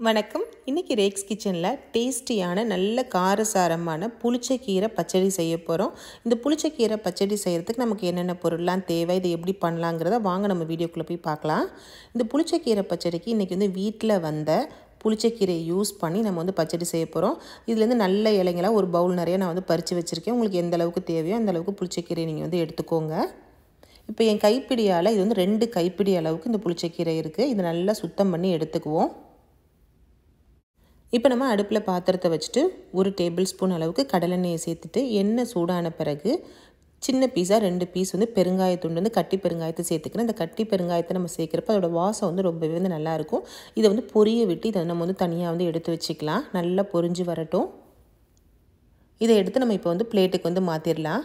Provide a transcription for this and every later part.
வணக்கம் இன்றைக்கி ரேக்ஸ் கிச்சனில் டேஸ்டியான நல்ல காரசாரமான புளிச்சக்கீரை பச்சடி செய்ய போகிறோம் இந்த புளிச்சக்கீரை பச்சடி செய்கிறதுக்கு நமக்கு என்னென்ன பொருள்லாம் தேவை இதை எப்படி பண்ணலாங்கிறத வாங்க நம்ம வீடியோக்குள்ளே போய் பார்க்கலாம் இந்த புளிச்சக்கீரை பச்சடிக்கு இன்றைக்கி வந்து வீட்டில் வந்த புளிச்சக்கீரையை யூஸ் பண்ணி நம்ம வந்து பச்சடி செய்ய போகிறோம் இதுலேருந்து நல்ல இலைங்களாக ஒரு பவுல் நிறைய நான் வந்து பறித்து வச்சுருக்கேன் உங்களுக்கு எந்த அளவுக்கு தேவையோ அந்த அளவுக்கு புளிச்சக்கீரையை நீங்கள் வந்து எடுத்துக்கோங்க இப்போ என் கைப்பிடியால் இது வந்து ரெண்டு கைப்பிடி அளவுக்கு இந்த புளிச்சக்கீரை இருக்குது இதை நல்லா சுத்தம் பண்ணி எடுத்துக்குவோம் இப்போ நம்ம அடுப்பில் பாத்திரத்தை வச்சுட்டு ஒரு டேபிள் ஸ்பூன் அளவுக்கு கடலெண்ணெயை சேர்த்துட்டு எண்ணெய் சூடான பிறகு சின்ன பீஸாக ரெண்டு பீஸ் வந்து பெருங்காயத்துண்டு வந்து கட்டி பெருங்காயத்தை சேர்த்துக்கிறேன் இந்த கட்டி பெருங்காயத்தை நம்ம சேர்க்குறப்ப அதோட வாசம் வந்து ரொம்பவே வந்து நல்லாயிருக்கும் இதை வந்து பொரிய விட்டு இதை நம்ம வந்து தனியாக வந்து எடுத்து வச்சுக்கலாம் நல்லா பொரிஞ்சு வரட்டும் இதை எடுத்து நம்ம இப்போ வந்து பிளேட்டுக்கு வந்து மாற்றிடலாம்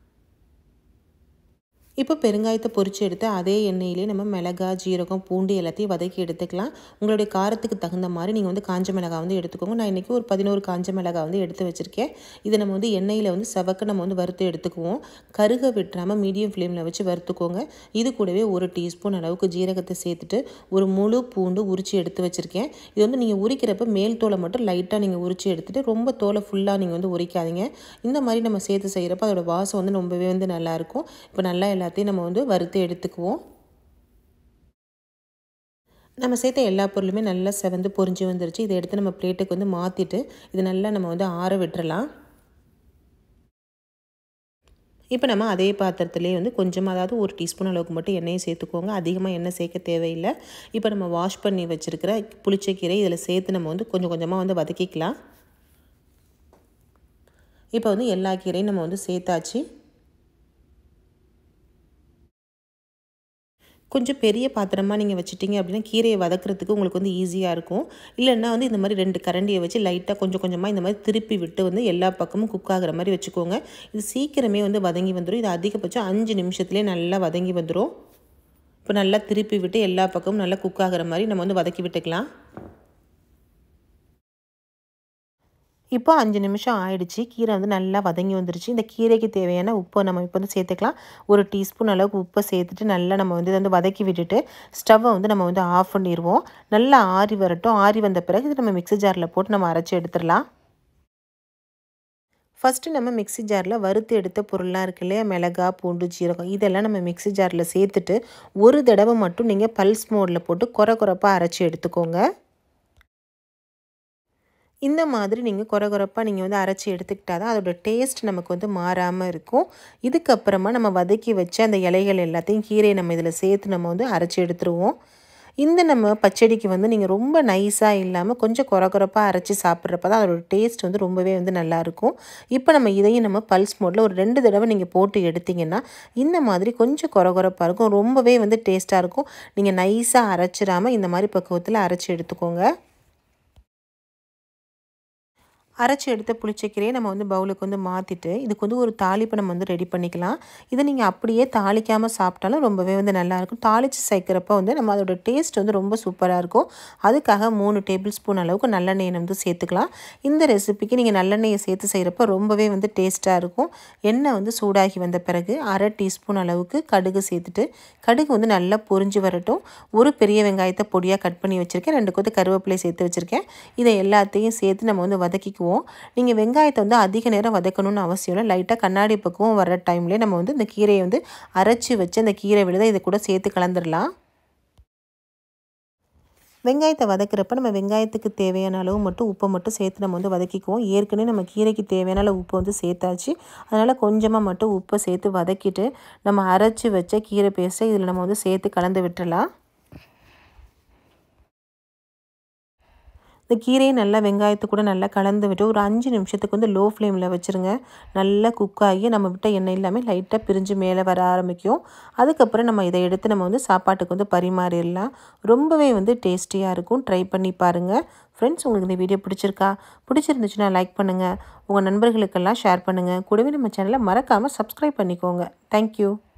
இப்போ பெருங்காயத்தை பொரித்து எடுத்து அதே எண்ணெயிலே நம்ம மிளகா ஜீரகம் பூண்டு எல்லாத்தையும் வதக்கி எடுத்துக்கலாம் உங்களுடைய காரத்துக்கு தகுந்த மாதிரி நீங்கள் வந்து காஞ்ச மிளகாய் வந்து எடுத்துக்கோங்க நான் இன்றைக்கி ஒரு பதினோரு காஞ்ச மிளகாய் வந்து எடுத்து வச்சுருக்கேன் இதை நம்ம வந்து எண்ணெயில் வந்து செவக்க நம்ம வந்து வறுத்து எடுத்துக்குவோம் கருக விட்டுறாமல் மீடியம் ஃப்ளேமில் வச்சு வறுத்துக்கோங்க இது கூடவே ஒரு டீஸ்பூன் அளவுக்கு ஜீரகத்தை சேர்த்துட்டு ஒரு முழு பூண்டு உரித்து எடுத்து வச்சுருக்கேன் இது வந்து நீங்கள் உரிக்கிறப்ப மேல் தோலை மட்டும் லைட்டாக நீங்கள் உரித்து எடுத்துகிட்டு ரொம்ப தோலை ஃபுல்லாக நீங்கள் வந்து உரிக்காதீங்க இந்த மாதிரி நம்ம சேர்த்து செய்கிறப்ப அதோட வாசம் வந்து ரொம்பவே வந்து நல்லாயிருக்கும் இப்போ நல்லா எல்லாத்தையும் நம்ம வந்து வறுத்து எடுத்துக்குவோம் நம்ம சேர்த்த எல்லா பொருளுமே நல்லா செவந்து பொரிஞ்சு வந்துருச்சு இதை எடுத்து நம்ம பிளேட்டுக்கு வந்து மாற்றிட்டு இது நல்லா நம்ம வந்து ஆற விட்டுறலாம் இப்போ நம்ம அதே பாத்திரத்துலேயே வந்து கொஞ்சமாக அதாவது ஒரு டீஸ்பூன் அளவுக்கு மட்டும் எண்ணெயை சேர்த்துக்கோங்க அதிகமாக எண்ணெய் சேர்க்க தேவையில்லை இப்போ நம்ம வாஷ் பண்ணி வச்சுருக்கிற புளிச்சக்கீரை இதில் சேர்த்து நம்ம வந்து கொஞ்சம் கொஞ்சமாக வந்து வதக்கிக்கலாம் இப்போ வந்து எல்லா கீரையும் நம்ம வந்து சேர்த்தாச்சு கொஞ்சம் பெரிய பாத்திரமாக நீங்கள் வச்சுட்டிங்க அப்படின்னா கீரையை வதக்கிறதுக்கு உங்களுக்கு வந்து ஈஸியாக இருக்கும் இல்லைன்னா வந்து இந்த மாதிரி ரெண்டு கரண்டியை வச்சு லைட்டாக கொஞ்சம் கொஞ்சமாக இந்த மாதிரி திருப்பி விட்டு வந்து எல்லா பக்கமும் குக் ஆகிற மாதிரி வச்சுக்கோங்க இது சீக்கிரமே வந்து வதங்கி வந்துடும் இது அதிகபட்சம் அஞ்சு நிமிஷத்துலேயே நல்லா வதங்கி வந்துடும் இப்போ நல்லா திருப்பி விட்டு எல்லா பக்கமும் நல்லா குக் ஆகிற மாதிரி நம்ம வந்து வதக்கி விட்டுக்கலாம் இப்போ அஞ்சு நிமிஷம் ஆயிடுச்சு கீரை வந்து நல்லா வதங்கி வந்துருச்சு இந்த கீரைக்கு தேவையான உப்பை நம்ம இப்போ வந்து சேர்த்துக்கலாம் ஒரு டீஸ்பூன் அளவுக்கு உப்பை சேர்த்துட்டு நல்லா நம்ம வந்து இதை வந்து வதக்கி விட்டுட்டு ஸ்டவ்வை வந்து நம்ம வந்து ஆஃப் பண்ணிடுவோம் நல்லா ஆறி வரட்டும் ஆறி வந்த பிறகு இது நம்ம மிக்ஸி ஜாரில் போட்டு நம்ம அரைச்சி எடுத்துடலாம் ஃபஸ்ட்டு நம்ம மிக்ஸி ஜாரில் வறுத்து எடுத்த பொருள்லாம் இருக்கு இல்லையா மிளகா பூண்டு ஜீரகம் இதெல்லாம் நம்ம மிக்ஸி ஜாரில் சேர்த்துட்டு ஒரு தடவை மட்டும் நீங்கள் பல்ஸ் மோடில் போட்டு குறை குறைப்பாக அரைச்சி எடுத்துக்கோங்க இந்த மாதிரி நீங்கள் குறை குறைப்பாக நீங்கள் வந்து அரைச்சி எடுத்துக்கிட்டால் தான் அதோடய டேஸ்ட் நமக்கு வந்து மாறாமல் இருக்கும் இதுக்கப்புறமா நம்ம வதக்கி வச்ச அந்த இலைகள் எல்லாத்தையும் கீரையை நம்ம இதில் சேர்த்து நம்ம வந்து அரைச்சி எடுத்துருவோம் இந்த நம்ம பச்சடிக்கு வந்து நீங்கள் ரொம்ப நைஸாக இல்லாமல் கொஞ்சம் குறை குறைப்பாக அரைச்சி சாப்பிட்றப்ப தான் அதோடய டேஸ்ட் வந்து ரொம்பவே வந்து நல்லாயிருக்கும் இப்போ நம்ம இதையும் நம்ம பல்ஸ் மோடில் ஒரு ரெண்டு தடவை நீங்கள் போட்டு எடுத்திங்கன்னா இந்த மாதிரி கொஞ்சம் குறை குறைப்பாக இருக்கும் ரொம்பவே வந்து டேஸ்ட்டாக இருக்கும் நீங்கள் நைஸாக அரைச்சிடாமல் இந்த மாதிரி பக்குவத்தில் அரைச்சி எடுத்துக்கோங்க அரைச்சி எடுத்த புளிச்சக்கீரையை நம்ம வந்து பவுலுக்கு வந்து மாற்றிட்டு இதுக்கு வந்து ஒரு தாளிப்பை நம்ம வந்து ரெடி பண்ணிக்கலாம் இதை நீங்கள் அப்படியே தாளிக்காமல் சாப்பிட்டாலும் ரொம்பவே வந்து நல்லாயிருக்கும் தாளித்து சேர்க்குறப்ப வந்து நம்ம அதோட டேஸ்ட் வந்து ரொம்ப சூப்பராக இருக்கும் அதுக்காக மூணு டேபிள் ஸ்பூன் அளவுக்கு நல்லெண்ணெயை வந்து சேர்த்துக்கலாம் இந்த ரெசிபிக்கு நீங்கள் நல்லெண்ணெயை சேர்த்து செய்கிறப்ப ரொம்பவே வந்து டேஸ்ட்டாக இருக்கும் எண்ணெய் வந்து சூடாகி வந்த பிறகு அரை டீஸ்பூன் அளவுக்கு கடுகு சேர்த்துட்டு கடுகு வந்து நல்லா பொரிஞ்சு வரட்டும் ஒரு பெரிய வெங்காயத்தை பொடியாக கட் பண்ணி வச்சுருக்கேன் ரெண்டு கொத்து கருவேப்பிலை சேர்த்து வச்சுருக்கேன் இதை எல்லாத்தையும் சேர்த்து நம்ம வந்து வதக்கிக்குவோம் வதக்குவோம் நீங்கள் வெங்காயத்தை வந்து அதிக நேரம் வதக்கணும்னு அவசியம் இல்லை லைட்டாக கண்ணாடி பக்குவம் வர டைம்லேயே நம்ம வந்து இந்த கீரையை வந்து அரைச்சி வச்சு அந்த கீரை விழுதை இதை கூட சேர்த்து கலந்துடலாம் வெங்காயத்தை வதக்கிறப்ப நம்ம வெங்காயத்துக்கு தேவையான அளவு மட்டும் உப்பை மட்டும் சேர்த்து நம்ம வந்து வதக்கிக்குவோம் ஏற்கனவே நம்ம கீரைக்கு தேவையான அளவு உப்பு வந்து சேர்த்தாச்சு அதனால் கொஞ்சமாக மட்டும் உப்பை சேர்த்து வதக்கிட்டு நம்ம அரைச்சி வச்ச கீரை பேஸ்ட்டை இதில் நம்ம வந்து சேர்த்து கலந்து விட்டுறலாம் இந்த கீரையை நல்லா வெங்காயத்து கூட நல்லா கலந்து விட்டு ஒரு அஞ்சு நிமிஷத்துக்கு வந்து லோ ஃப்ளேமில் வச்சுருங்க நல்லா குக் ஆகி நம்ம விட்ட எண்ணெய் எல்லாமே லைட்டாக பிரிஞ்சு மேலே வர ஆரம்பிக்கும் அதுக்கப்புறம் நம்ம இதை எடுத்து நம்ம வந்து சாப்பாட்டுக்கு வந்து பரிமாறிடலாம் ரொம்பவே வந்து டேஸ்டியாக இருக்கும் ட்ரை பண்ணி பாருங்கள் ஃப்ரெண்ட்ஸ் உங்களுக்கு இந்த வீடியோ பிடிச்சிருக்கா பிடிச்சிருந்துச்சுன்னா லைக் பண்ணுங்கள் உங்கள் நண்பர்களுக்கெல்லாம் ஷேர் பண்ணுங்கள் கூடவே நம்ம சேனலை மறக்காமல் சப்ஸ்கிரைப் பண்ணிக்கோங்க தேங்க்யூ